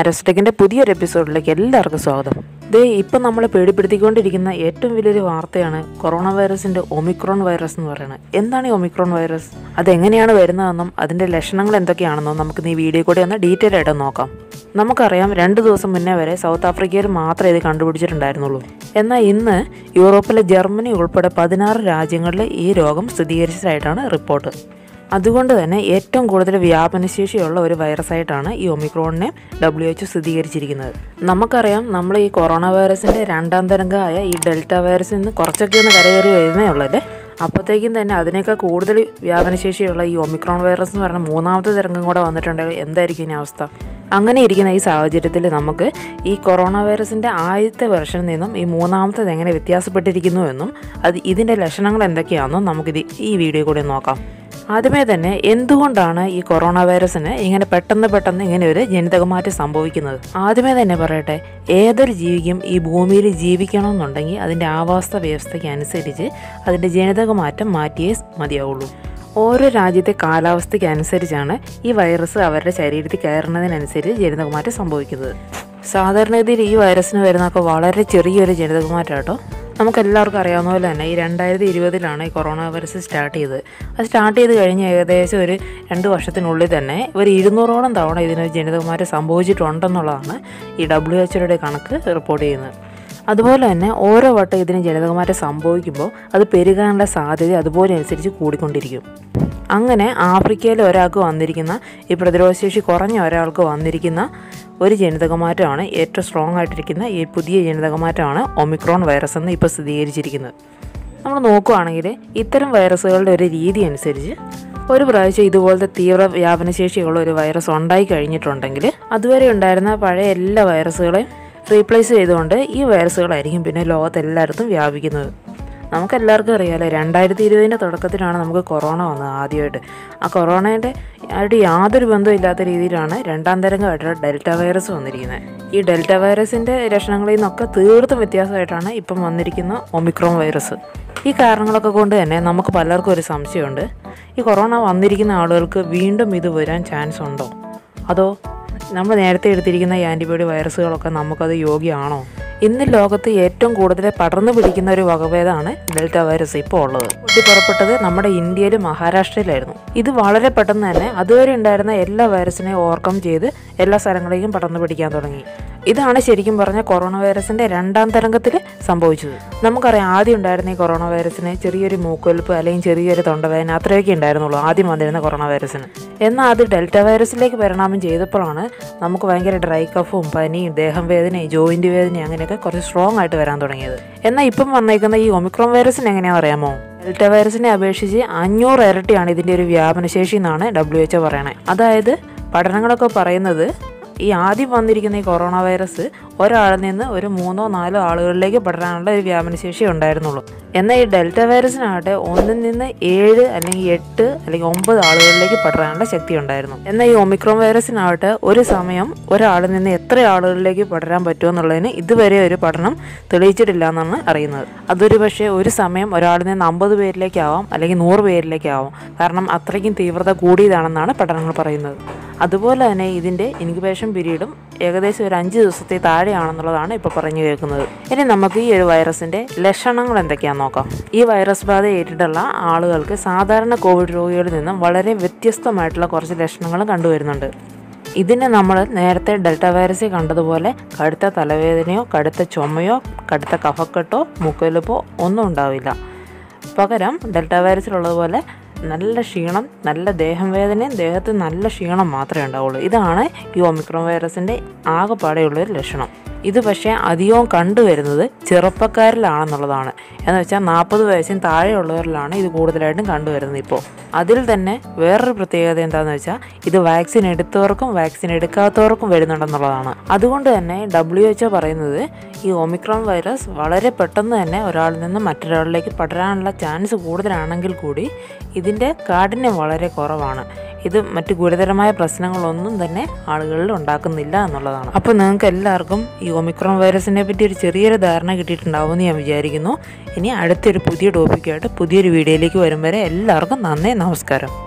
വൈറസ്ടെക്കിൻ്റെ പുതിയൊരു എപ്പിസോഡിലേക്ക് എല്ലാവർക്കും സ്വാഗതം ദേ ഇപ്പം നമ്മളെ പേടിപ്പെടുത്തിക്കൊണ്ടിരിക്കുന്ന ഏറ്റവും വലിയൊരു വാർത്തയാണ് കൊറോണ വൈറസിൻ്റെ ഒമിക്രോൺ വൈറസ് എന്ന് പറയുന്നത് എന്താണ് ഈ ഒമിക്രോൺ വൈറസ് അതെങ്ങനെയാണ് വരുന്നതെന്നും അതിൻ്റെ ലക്ഷണങ്ങൾ എന്തൊക്കെയാണെന്നും നമുക്ക് ഈ വീഡിയോ കൂടി ഒന്ന് ഡീറ്റെയിൽ ആയിട്ട് നോക്കാം നമുക്കറിയാം രണ്ട് ദിവസം മുന്നേ വരെ സൗത്ത് ആഫ്രിക്കയിൽ മാത്രമേ ഇത് കണ്ടുപിടിച്ചിട്ടുണ്ടായിരുന്നുള്ളൂ എന്നാൽ ഇന്ന് യൂറോപ്പിലെ ജർമ്മനി ഉൾപ്പെടെ പതിനാറ് രാജ്യങ്ങളിൽ ഈ രോഗം സ്ഥിരീകരിച്ചതായിട്ടാണ് റിപ്പോർട്ട് അതുകൊണ്ട് തന്നെ ഏറ്റവും കൂടുതൽ വ്യാപനശേഷിയുള്ള ഒരു വൈറസായിട്ടാണ് ഈ ഒമിക്രോണിനെ ഡബ്ല്യു എച്ച് സ്ഥിരീകരിച്ചിരിക്കുന്നത് നമുക്കറിയാം നമ്മൾ ഈ കൊറോണ വൈറസിൻ്റെ രണ്ടാം തരംഗമായ ഈ ഡെൽറ്റ വൈറസിൽ നിന്ന് കുറച്ചൊക്കെ ഒന്ന് കരകയറി വരുന്നേ ഉള്ളത് അപ്പോഴത്തേക്കും തന്നെ അതിനേക്കാൾ കൂടുതൽ വ്യാപനശേഷിയുള്ള ഈ ഒമിക്രോൺ വൈറസ് എന്ന് പറഞ്ഞ മൂന്നാമത്തെ തരംഗം കൂടെ വന്നിട്ടുണ്ടെങ്കിൽ എന്തായിരിക്കും ഇനി അവസ്ഥ അങ്ങനെ ഇരിക്കുന്ന ഈ സാഹചര്യത്തിൽ നമുക്ക് ഈ കൊറോണ വൈറസിൻ്റെ ആദ്യത്തെ വെർഷനിൽ നിന്നും ഈ മൂന്നാമത്തേത് എങ്ങനെ വ്യത്യാസപ്പെട്ടിരിക്കുന്നു എന്നും അത് ഇതിൻ്റെ ലക്ഷണങ്ങൾ എന്തൊക്കെയാണെന്നും നമുക്കിത് ഈ വീഡിയോ കൂടി നോക്കാം ആദ്യമേ തന്നെ എന്തുകൊണ്ടാണ് ഈ കൊറോണ വൈറസിന് ഇങ്ങനെ പെട്ടെന്ന് പെട്ടെന്ന് ഇങ്ങനെ ഒരു ജനിതകമാറ്റം സംഭവിക്കുന്നത് ആദ്യമേ തന്നെ പറയട്ടെ ഏതൊരു ജീവിക്കും ഈ ഭൂമിയിൽ ജീവിക്കണമെന്നുണ്ടെങ്കിൽ അതിൻ്റെ ആവാസ വ്യവസ്ഥയ്ക്ക് അനുസരിച്ച് അതിൻ്റെ ജനിതകമാറ്റം മാറ്റിയേ മതിയാവുള്ളൂ ഓരോ രാജ്യത്തെ കാലാവസ്ഥയ്ക്ക് അനുസരിച്ചാണ് ഈ വൈറസ് അവരുടെ ശരീരത്തിൽ കയറുന്നതിനനുസരിച്ച് ജനിതകമാറ്റം സംഭവിക്കുന്നത് സാധാരണഗതിയിൽ ഈ വൈറസിന് വരുന്നതൊക്കെ വളരെ ചെറിയൊരു ജനിതകമാറ്റം കേട്ടോ നമുക്ക് എല്ലാവർക്കും അറിയാവുന്ന പോലെ തന്നെ ഈ രണ്ടായിരത്തി ഇരുപതിലാണ് ഈ കൊറോണ വൈറസ് സ്റ്റാർട്ട് ചെയ്തത് അത് സ്റ്റാർട്ട് ചെയ്ത് കഴിഞ്ഞ് ഏകദേശം ഒരു രണ്ട് വർഷത്തിനുള്ളിൽ തന്നെ ഒരു ഇരുന്നൂറോളം തവണ ഇതിനൊരു ജനിതകമാറ്റം സംഭവിച്ചിട്ടുണ്ടെന്നുള്ളതാണ് ഈ ഡബ്ല്യു എച്ച്ഒയുടെ കണക്ക് റിപ്പോർട്ട് ചെയ്യുന്നത് അതുപോലെ തന്നെ ഓരോ വട്ടം ഇതിന് ജനിതകമാറ്റം സംഭവിക്കുമ്പോൾ അത് പെരുകാനുള്ള സാധ്യത അതുപോലെ അനുസരിച്ച് കൂടിക്കൊണ്ടിരിക്കും അങ്ങനെ ആഫ്രിക്കയിൽ ഒരാൾക്ക് വന്നിരിക്കുന്ന ഈ പ്രതിരോധശേഷി കുറഞ്ഞ ഒരാൾക്ക് വന്നിരിക്കുന്ന ഒരു ജനിതകമാറ്റമാണ് ഏറ്റവും സ്ട്രോങ് ആയിട്ടിരിക്കുന്ന ഈ പുതിയ ജനിതകമാറ്റമാണ് ഒമിക്രോൺ വൈറസ് എന്ന് ഇപ്പോൾ സ്ഥിരീകരിച്ചിരിക്കുന്നത് നമ്മൾ നോക്കുകയാണെങ്കിൽ ഇത്തരം വൈറസുകളുടെ ഒരു രീതി അനുസരിച്ച് ഒരു പ്രാവശ്യം ഇതുപോലത്തെ തീവ്ര വ്യാപനശേഷിയുള്ള ഒരു വൈറസ് ഉണ്ടായി കഴിഞ്ഞിട്ടുണ്ടെങ്കിൽ അതുവരെ ഉണ്ടായിരുന്ന പഴയ എല്ലാ വൈറസുകളെയും റീപ്ലേസ് ചെയ്തുകൊണ്ട് ഈ വൈറസുകളായിരിക്കും പിന്നെ ലോകത്തെല്ലായിടത്തും വ്യാപിക്കുന്നത് നമുക്കെല്ലാവർക്കും അറിയാമല്ലോ രണ്ടായിരത്തി ഇരുപതിൻ്റെ തുടക്കത്തിലാണ് നമുക്ക് കൊറോണ വന്നത് ആദ്യമായിട്ട് ആ കൊറോണയുടെ ആയിട്ട് യാതൊരു ബന്ധമില്ലാത്ത രീതിയിലാണ് രണ്ടാം തരംഗമായിട്ട് ഡെൽറ്റ വൈറസ് വന്നിരിക്കുന്നത് ഈ ഡെൽറ്റ വൈറസിൻ്റെ ലക്ഷണങ്ങളിൽ നിന്നൊക്കെ തീർത്തും വ്യത്യാസമായിട്ടാണ് ഇപ്പം വന്നിരിക്കുന്ന ഒമിക്രോൺ വൈറസ് ഈ കാരണങ്ങളൊക്കെ കൊണ്ട് തന്നെ നമുക്ക് പലർക്കും ഒരു സംശയമുണ്ട് ഈ കൊറോണ വന്നിരിക്കുന്ന ആളുകൾക്ക് വീണ്ടും ഇത് വരാൻ ചാൻസ് ഉണ്ടോ അതോ നമ്മൾ നേരത്തെ എടുത്തിരിക്കുന്ന ഈ ആൻറ്റിബയോട്ടിക് വൈറസുകളൊക്കെ നമുക്കത് യോഗ്യമാണോ ഇന്ന് ലോകത്ത് ഏറ്റവും കൂടുതൽ പടർന്നു പിടിക്കുന്ന ഒരു വകഭേദമാണ് ഡെൽറ്റ വൈറസ് ഇപ്പോൾ ഉള്ളത് പൊട്ടി പുറപ്പെട്ടത് നമ്മുടെ ഇന്ത്യയിലും മഹാരാഷ്ട്രയിലായിരുന്നു ഇത് വളരെ പെട്ടെന്ന് തന്നെ അതുവരെ ഉണ്ടായിരുന്ന എല്ലാ വൈറസിനെയും ഓവർകം ചെയ്ത് എല്ലാ സ്ഥലങ്ങളിലേക്കും പടർന്നു പിടിക്കാൻ തുടങ്ങി ഇതാണ് ശരിക്കും പറഞ്ഞ കൊറോണ വൈറസിന്റെ രണ്ടാം തരംഗത്തിൽ സംഭവിച്ചത് നമുക്കറിയാം ആദ്യം ഉണ്ടായിരുന്ന ഈ കൊറോണ വൈറസിന് ചെറിയൊരു മൂക്കൊലിപ്പ് അല്ലെങ്കിൽ ചെറിയൊരു തൊണ്ടവേദന അത്രയൊക്കെ ഉണ്ടായിരുന്നുള്ളൂ ആദ്യം വന്നിരുന്ന കൊറോണ വൈറസിന് എന്നാൽ അത് ഡെൽറ്റ വൈറസിലേക്ക് പരിണാമം ചെയ്തപ്പോഴാണ് നമുക്ക് ഭയങ്കര ഡ്രൈ കഫും പനിയും ദേഹം വേദനയും ജോയിന്റ് വേദനയും അങ്ങനെയൊക്കെ കുറച്ച് സ്ട്രോങ് ആയിട്ട് വരാൻ തുടങ്ങിയത് എന്നാൽ ഇപ്പം വന്നേക്കുന്ന ഈ ഒമിക്രോൺ വൈറസിന് എങ്ങനെയാണെന്ന് അറിയാമോ ഡെൽറ്റ വൈറസിനെ അപേക്ഷിച്ച് അഞ്ഞൂറ് ഇരട്ടിയാണ് ഇതിൻ്റെ ഒരു വ്യാപനശേഷി എന്നാണ് ഡബ്ല്യു എച്ച് പറയണത് അതായത് പഠനങ്ങളൊക്കെ പറയുന്നത് ഈ ആദ്യം വന്നിരിക്കുന്ന ഈ കൊറോണ വൈറസ് ഒരാളിൽ നിന്ന് ഒരു മൂന്നോ നാലോ ആളുകളിലേക്ക് പടരാനുള്ള ഒരു വ്യാപനശേഷി ഉണ്ടായിരുന്നുള്ളൂ എന്നാൽ ഈ ഡെൽറ്റ വൈറസിനാകട്ടെ ഒന്നിൽ നിന്ന് ഏഴ് അല്ലെങ്കിൽ എട്ട് അല്ലെങ്കിൽ ഒമ്പത് ആളുകളിലേക്ക് പടരാനുള്ള ശക്തി ഉണ്ടായിരുന്നു എന്നാൽ ഈ ഒമിക്രോൺ വൈറസിനാകട്ടെ ഒരു സമയം ഒരാളിൽ നിന്ന് എത്ര ആളുകളിലേക്ക് പടരാൻ പറ്റുമെന്നുള്ളതിന് ഇതുവരെ ഒരു പഠനം തെളിയിച്ചിട്ടില്ല എന്നാണ് അറിയുന്നത് അതൊരു പക്ഷേ ഒരു സമയം ഒരാളിൽ നിന്ന് അമ്പത് പേരിലേക്കാവാം അല്ലെങ്കിൽ നൂറ് പേരിലേക്കാവാം കാരണം അത്രയ്ക്കും തീവ്രത കൂടിയതാണെന്നാണ് പഠനങ്ങൾ പറയുന്നത് അതുപോലെ തന്നെ ഇതിൻ്റെ ഇൻക്യുബേഷൻ പീരീഡും ഏകദേശം ഒരു അഞ്ച് ദിവസത്തെ താഴെയാണെന്നുള്ളതാണ് ഇപ്പോൾ പറഞ്ഞു കേൾക്കുന്നത് ഇനി നമുക്ക് ഈ ഒരു വൈറസിൻ്റെ ലക്ഷണങ്ങൾ എന്തൊക്കെയാണെന്ന് നോക്കാം ഈ വൈറസ് ബാധ ഏറ്റിട്ടുള്ള ആളുകൾക്ക് സാധാരണ കോവിഡ് രോഗികളിൽ നിന്നും വളരെ വ്യത്യസ്തമായിട്ടുള്ള കുറച്ച് ലക്ഷണങ്ങളും കണ്ടുവരുന്നുണ്ട് ഇതിന് നമ്മൾ നേരത്തെ ഡെൽറ്റ വൈറസിൽ കണ്ടതുപോലെ കടുത്ത തലവേദനയോ കടുത്ത ചുമയോ കടുത്ത കഫക്കെട്ടോ മുക്കൊലിപ്പോ ഒന്നും ഉണ്ടാവില്ല പകരം ഡെൽറ്റ വൈറസിലുള്ളതുപോലെ നല്ല ക്ഷീണം നല്ല ദേഹം വേദനയും ദേഹത്ത് നല്ല ക്ഷീണം മാത്രമേ ഉണ്ടാവുള്ളൂ ഇതാണ് ഈ ഒമിക്രോൺ വൈറസിൻ്റെ ആകെപ്പാടെയുള്ളൊരു ലക്ഷണം ഇത് പക്ഷേ അധികവും കണ്ടുവരുന്നത് ചെറുപ്പക്കാരിലാണെന്നുള്ളതാണ് എന്ന് വെച്ചാൽ നാൽപ്പത് വയസ്സിന് താഴെയുള്ളവരിലാണ് ഇത് കൂടുതലായിട്ടും കണ്ടുവരുന്നത് ഇപ്പോൾ അതിൽ തന്നെ വേറൊരു പ്രത്യേകത എന്താണെന്ന് വെച്ചാൽ ഇത് വാക്സിൻ എടുത്തവർക്കും വാക്സിൻ എടുക്കാത്തവർക്കും വരുന്നുണ്ടെന്നുള്ളതാണ് അതുകൊണ്ട് തന്നെ ഡബ്ല്യു എച്ച് പറയുന്നത് ഈ ഒമിക്രോൺ വൈറസ് വളരെ പെട്ടെന്ന് തന്നെ ഒരാളിൽ നിന്ന് മറ്റൊരാളിലേക്ക് പടരാനുള്ള ചാൻസ് കൂടുതലാണെങ്കിൽ കൂടി ഇതിൻ്റെ കാഠിന്യം വളരെ കുറവാണ് ഇത് മറ്റു ഗുരുതരമായ പ്രശ്നങ്ങളൊന്നും തന്നെ ആളുകളിൽ ഉണ്ടാക്കുന്നില്ല എന്നുള്ളതാണ് അപ്പോൾ നിങ്ങൾക്ക് എല്ലാവർക്കും ഈ ഒമിക്രോൺ വൈറസിനെ പറ്റി ഒരു ചെറിയൊരു ധാരണ കിട്ടിയിട്ടുണ്ടാവുമെന്ന് ഞാൻ വിചാരിക്കുന്നു ഇനി അടുത്തൊരു പുതിയ ടോപ്പിക്കായിട്ട് പുതിയൊരു വീഡിയോയിലേക്ക് വരും വരെ എല്ലാവർക്കും നന്ദി നമസ്കാരം